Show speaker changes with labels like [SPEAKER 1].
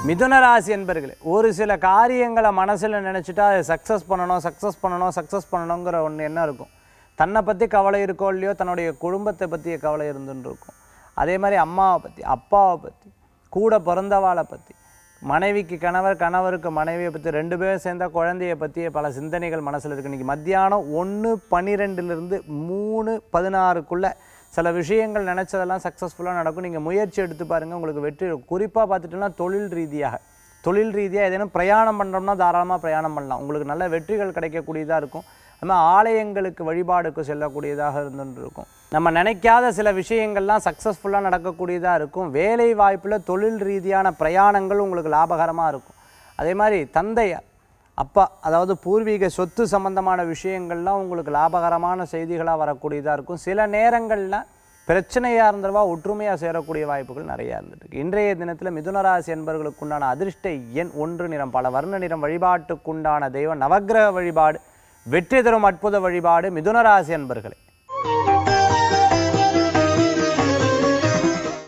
[SPEAKER 1] மிதுன ராசி என்பர்களே ஒரு சில காரியங்களை மனசில் நினச்சிட்டா அதை சக்ஸஸ் பண்ணணும் சக்ஸஸ் பண்ணணும் சக்ஸஸ் பண்ணணுங்கிற ஒன்று என்ன இருக்கும் தன்னை பற்றி கவலை இருக்கோ இல்லையோ தன்னுடைய குடும்பத்தை பற்றிய கவலை இருந்துன்னு இருக்கும் அதே மாதிரி அம்மாவை பற்றி அப்பாவை பற்றி கூட பிறந்தவாளை பற்றி மனைவிக்கு கணவர் கணவருக்கு மனைவியை பற்றி ரெண்டு பேரும் சேர்ந்தா குழந்தைய பற்றிய பல சிந்தனைகள் மனசில் இருக்கு இன்றைக்கி மத்தியானம் ஒன்று பன்னிரெண்டுலேருந்து மூணு பதினாறுக்குள்ளே சில விஷயங்கள் நினச்சதெல்லாம் சக்ஸஸ்ஃபுல்லாக நடக்கும் நீங்கள் முயற்சி எடுத்து பாருங்கள் உங்களுக்கு வெற்றி குறிப்பாக பார்த்துட்டோம்னா தொழில் ரீதியாக தொழில் ரீதியாக ஏதேனும் பிரயாணம் பண்ணுறோம்னா தாராளமாக பிரயாணம் பண்ணலாம் உங்களுக்கு நல்ல வெற்றிகள் கிடைக்கக்கூடியதாக இருக்கும் அது மாதிரி ஆலயங்களுக்கு வழிபாடுக்கு செல்லக்கூடியதாக இருந்துட்டு இருக்கும் நம்ம நினைக்காத சில விஷயங்கள்லாம் சக்ஸஸ்ஃபுல்லாக நடக்கக்கூடியதாக இருக்கும் வேலை வாய்ப்பில் தொழில் ரீதியான பிரயாணங்கள் உங்களுக்கு லாபகரமாக இருக்கும் அதே மாதிரி தந்தையார் அப்பா அதாவது பூர்வீக சொத்து சம்பந்தமான விஷயங்கள்லாம் உங்களுக்கு லாபகரமான செய்திகளாக வரக்கூடியதாக இருக்கும் சில நேரங்களில் பிரச்சனையாக இருந்தவா ஒற்றுமையாக சேரக்கூடிய வாய்ப்புகள் நிறையா இருந்துட்டு இன்றைய தினத்தில் மிதுனராசி என்பவர்களுக்குண்டான அதிர்ஷ்ட எண் ஒன்று நிறம் பல வர்ண நிறம் வழிபாட்டுக்குண்டான தெய்வம் நவக்கிரக வழிபாடு வெற்றி தரும் அற்புத வழிபாடு மிதுனராசி என்பர்களே